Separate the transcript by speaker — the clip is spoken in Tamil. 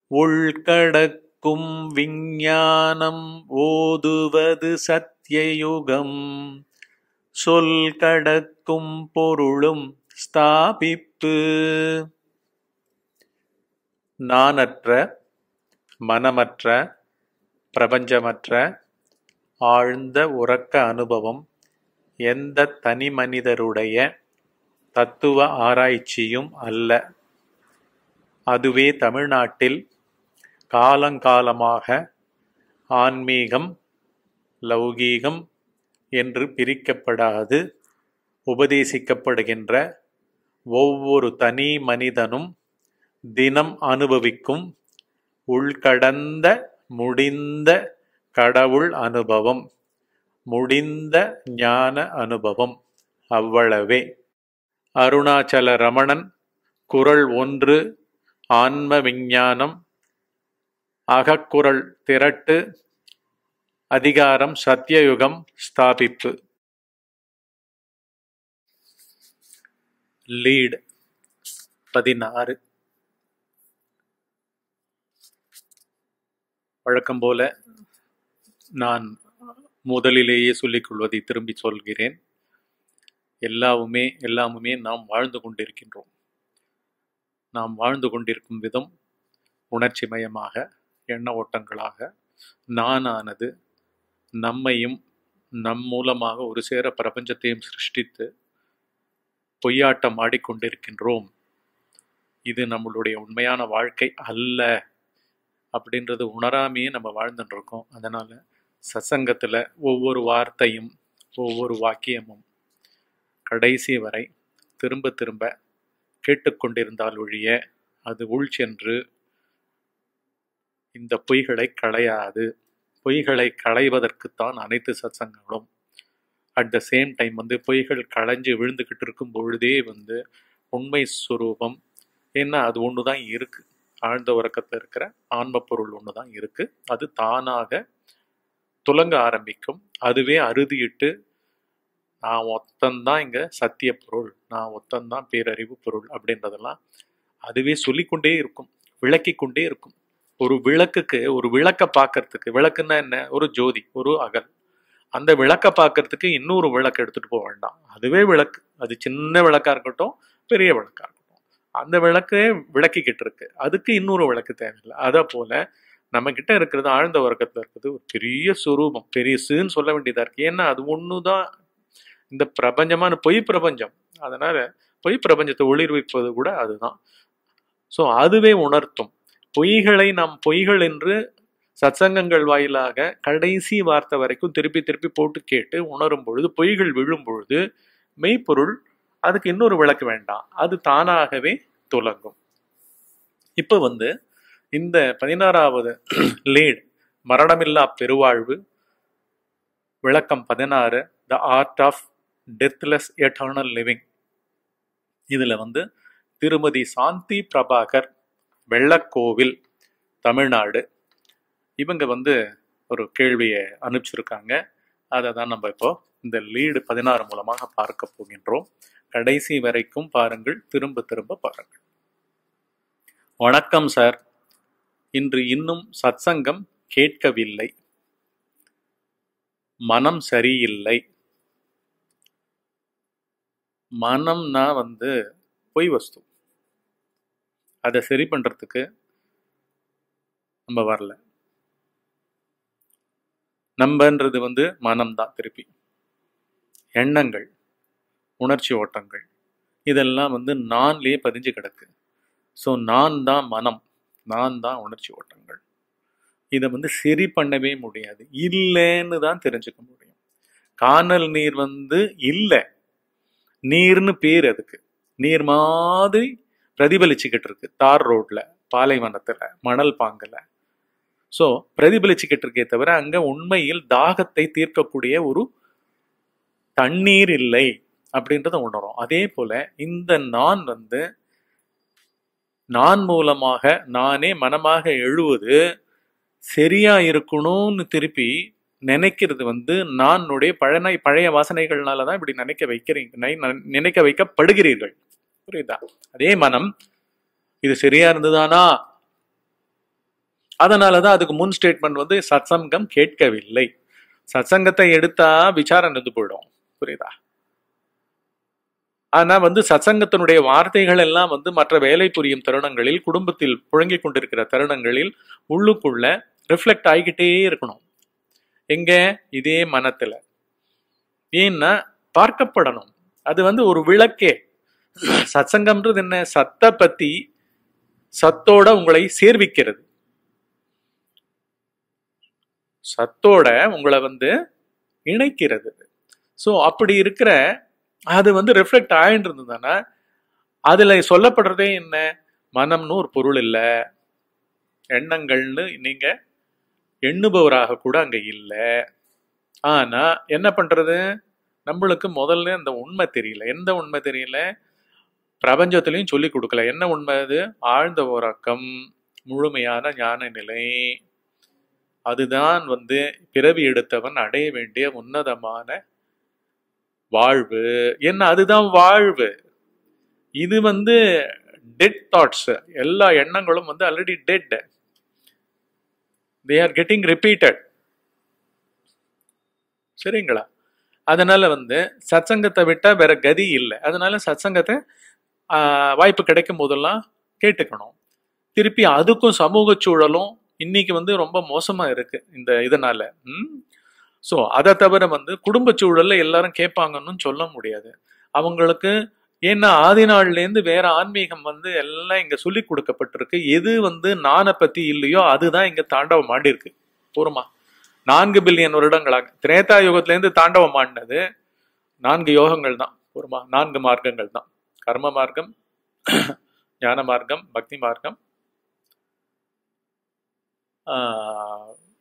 Speaker 1: உள்கடக்கும் விஞ்ஞானம் ஓதுவது சத்யயுகம் சொல் கடக்கும் பொருளும் ஸ்தாபிப்பு நானற்ற மனமற்ற பிரபஞ்சமற்ற ஆழ்ந்த உறக்க அனுபவம் எந்த தனி மனிதருடைய தத்துவ ஆராய்ச்சியும் அல்ல அதுவே தமிழ்நாட்டில் காலங்காலமாக ஆன்மீகம் லௌகீகம் என்று பிரிக்கப்படாது உபதேசிக்கப்படுகின்ற ஒவ்வொரு தனி மனிதனும் தினம் அனுபவிக்கும் உள்கடந்த முடிந்த கடவுள் அனுபவம் முடிந்த ஞான அனுபவம் அவ்வளவே அருணாச்சல ரமணன் குரல் ஒன்று ஆன்ம விஞ்ஞானம் அகக்குரல் திரட்டு அதிகாரம் சத்தியயுகம் ஸ்தாபிப்பு லீட் பதினாறு வழக்கம் போல நான் முதலிலேயே சொல்லிக் கொள்வதை திரும்பி சொல்கிறேன் எல்லாவுமே எல்லாமுமே நாம் வாழ்ந்து கொண்டிருக்கின்றோம் நாம் வாழ்ந்து கொண்டிருக்கும் விதம் உணர்ச்சி மயமாக எண்ண ஓட்டங்களாக நானானது நம்மையும் நம் மூலமாக ஒரு சேர பிரபஞ்சத்தையும் சிருஷ்டித்து பொய்யாட்டம் ஆடிக்கொண்டிருக்கின்றோம் இது நம்மளுடைய உண்மையான வாழ்க்கை அல்ல அப்படின்றது உணராமையே நம்ம வாழ்ந்துட்டு இருக்கோம் அதனால சசங்கத்தில் ஒவ்வொரு வார்த்தையும் ஒவ்வொரு வாக்கியமும் கடைசி வரை திரும்ப திரும்ப கேட்டுக்கொண்டிருந்தால் ஒழிய அது உள் சென்று இந்த பொய்களை களையாது பொய்களை களைவதற்குத்தான் அனைத்து சத்சங்கங்களும் அட் த சேம் டைம் வந்து பொய்கள் களைஞ்சு விழுந்துக்கிட்டு இருக்கும் பொழுதே வந்து உண்மை சுரூபம் ஏன்னா அது ஒன்று தான் இருக்கு ஆழ்ந்த உறக்கத்தில் இருக்கிற ஆன்ம பொருள் ஒன்று தான் இருக்கு அது தானாக துலங்க ஆரம்பிக்கும் அதுவே அறுதியிட்டு நான் ஒத்தந்தான் இங்க சத்திய பொருள் நான் ஒத்தந்தான் பேரறிவு பொருள் அப்படின்றதெல்லாம் அதுவே சொல்லிக்கொண்டே இருக்கும் விளக்கி கொண்டே இருக்கும் ஒரு விளக்குக்கு ஒரு விளக்க பார்க்கறதுக்கு விளக்குன்னா என்ன ஒரு ஜோதி ஒரு அகல் அந்த விளக்க பார்க்கறதுக்கு இன்னொரு விளக்கு எடுத்துட்டு போக வேண்டாம் அதுவே விளக்கு அது சின்ன விளக்கா இருக்கட்டும் பெரிய விளக்கா இருக்கட்டும் அந்த விளக்கே விளக்கிக்கிட்டு இருக்கு அதுக்கு இன்னொரு விளக்கு தேவையில்லை அதை போல நம்ம கிட்ட இருக்கிறது ஆழ்ந்த வர்க்கத்துல இருக்கிறது ஒரு பெரிய சுரூபம் பெரியசுன்னு சொல்ல வேண்டியதா இருக்கு ஏன்னா அது ஒண்ணுதான் இந்த பிரபஞ்சமான பொய் பிரபஞ்சம் அதனால பொய் பிரபஞ்சத்தை ஒளிர்விப்பது கூட அதுதான் ஸோ அதுவே உணர்த்தும் பொய்களை நாம் பொய்கள் என்று சத்சங்கங்கள் வாயிலாக கடைசி வார்த்தை வரைக்கும் திருப்பி திருப்பி போட்டு கேட்டு உணரும் பொழுது பொய்கள் விழும் பொழுது மெய்ப்பொருள் அதுக்கு இன்னொரு விளக்கு வேண்டாம் அது தானாகவே துலங்கும் இப்போ வந்து இந்த பதினாறாவது லேட் மரணமில்லா பெருவாழ்வு விளக்கம் பதினாறு the art of deathless eternal living இதில் வந்து திருமதி சாந்தி பிரபாகர் வெள்ளக்கோவில் தமிழ்நாடு இவங்க வந்து ஒரு கேள்வியை அனுப்பிச்சிருக்காங்க அதை தான் நம்ம இப்போ இந்த லீடு பதினாறு மூலமாக பார்க்க போகின்றோம் கடைசி வரைக்கும் பாருங்கள் திரும்ப திரும்ப பாருங்கள் வணக்கம் சார் இன்று இன்னும் சத்சங்கம் கேட்கவில்லை மனம் சரியில்லை மனம்னா வந்து பொய் வஸ்து அதை சரி பண்றதுக்கு நம்ம வரல நம்பன்றது வந்து மனம்தான் திருப்பி எண்ணங்கள் உணர்ச்சி ஓட்டங்கள் இதெல்லாம் வந்து நான்லயே பதிஞ்சு கிடக்கு ஸோ நான் தான் மனம் நான் தான் உணர்ச்சி ஓட்டங்கள் இதை வந்து சரி பண்ணவே முடியாது இல்லைன்னு தான் தெரிஞ்சுக்க முடியும் காணல் நீர் வந்து இல்லை நீர்னு பேர் அதுக்கு நீர் மாதிரி பிரதிபலிச்சுக்கிட்டு இருக்கு தார் ரோட்ல பாலைவனத்துல மணல் பாங்குல ஸோ பிரதிபலிச்சுக்கிட்டு இருக்கே தவிர அங்க உண்மையில் தாகத்தை தீர்க்கக்கூடிய ஒரு தண்ணீர் இல்லை அப்படின்றத உணரும் அதே போல இந்த நான் வந்து நான் மூலமாக நானே மனமாக எழுவது சரியா இருக்கணும்னு திருப்பி நினைக்கிறது வந்து நானுடைய பழனை பழைய வாசனைகள்னால தான் இப்படி நினைக்க வைக்கிறீங்க நை- நினைக்க வைக்கப்படுகிறீர்கள் புரியுதா அதே மனம் இது சரியா இருந்ததானா அதனால தான் அதுக்கு முன் ஸ்டேட்மெண்ட் வந்து சத்சங்கம் கேட்கவில்லை சத்சங்கத்தை எடுத்தா விசாரம் நின்று போயிடும் புரியுதா ஆனா வந்து சத்சங்கத்தினுடைய வார்த்தைகள் எல்லாம் வந்து மற்ற வேலை புரியும் தருணங்களில் குடும்பத்தில் புழங்கிக் கொண்டிருக்கிற தருணங்களில் உள்ளுக்குள்ள ரிஃப்ளெக்ட் ஆகிக்கிட்டே இருக்கணும் எங்க இதே மனத்துல ஏன்னா பார்க்கப்படணும் அது வந்து ஒரு விளக்கே சத்சங்கம்ன்றது என்ன சத்த பத்தி சத்தோட உங்களை சேர்விக்கிறது சத்தோட உங்களை வந்து இணைக்கிறது ஸோ அப்படி இருக்கிற அது வந்து ரிஃப்ளெக்ட் ஆகிட்டு இருந்ததுன்னா அதுல சொல்லப்படுறதே என்ன மனம்னு ஒரு பொருள் இல்லை எண்ணங்கள்னு நீங்க எண்ணுபவராக கூட அங்க இல்லை ஆனா என்ன பண்றது நம்மளுக்கு முதல்ல அந்த உண்மை தெரியல எந்த உண்மை தெரியல பிரபஞ்சத்திலையும் சொல்லி கொடுக்கல என்ன உண்மை அது ஆழ்ந்த உறக்கம் முழுமையான ஞான நிலை அதுதான் வந்து பிறவி எடுத்தவன் அடைய வேண்டிய உன்னதமான வாழ்வு என்ன அதுதான் வாழ்வு இது வந்து டெட் தாட்ஸ் எல்லா எண்ணங்களும் வந்து already dead they are getting repeated சரிங்களா அதனால வந்து சத்சங்கத்தை விட்டா வேற கதி இல்லை அதனால சத்சங்கத்தை ஆஹ், வாய்ப்பு கிடைக்கும் போதெல்லாம் கேட்டுக்கணும் திருப்பி அதுக்கும் சமூக சூழலும் இன்னைக்கு வந்து ரொம்ப மோசமா இருக்கு இந்த இதனால ம் ஸோ அதை தவிர வந்து குடும்ப சூழல்ல எல்லாரும் கேட்பாங்கன்னு சொல்ல முடியாது அவங்களுக்கு ஏன்னா ஆதி நாள்லேருந்து வேற ஆன்மீகம் வந்து எல்லாம் இங்க சொல்லி கொடுக்கப்பட்டிருக்கு எது வந்து நானை பத்தி இல்லையோ அதுதான் இங்க தாண்டவம் ஆண்டிருக்கு பூர்வமா நான்கு பில்லியன் வருடங்களாக திரேதா யுகத்திலேருந்து தாண்டவம் ஆடினது நான்கு யோகங்கள் தான் பூர்வமா நான்கு மார்க்கங்கள் தான் கர்ம மார்க்கம் ஞான மார்க்கம் பக்தி மார்க்கம் ஆஹ்,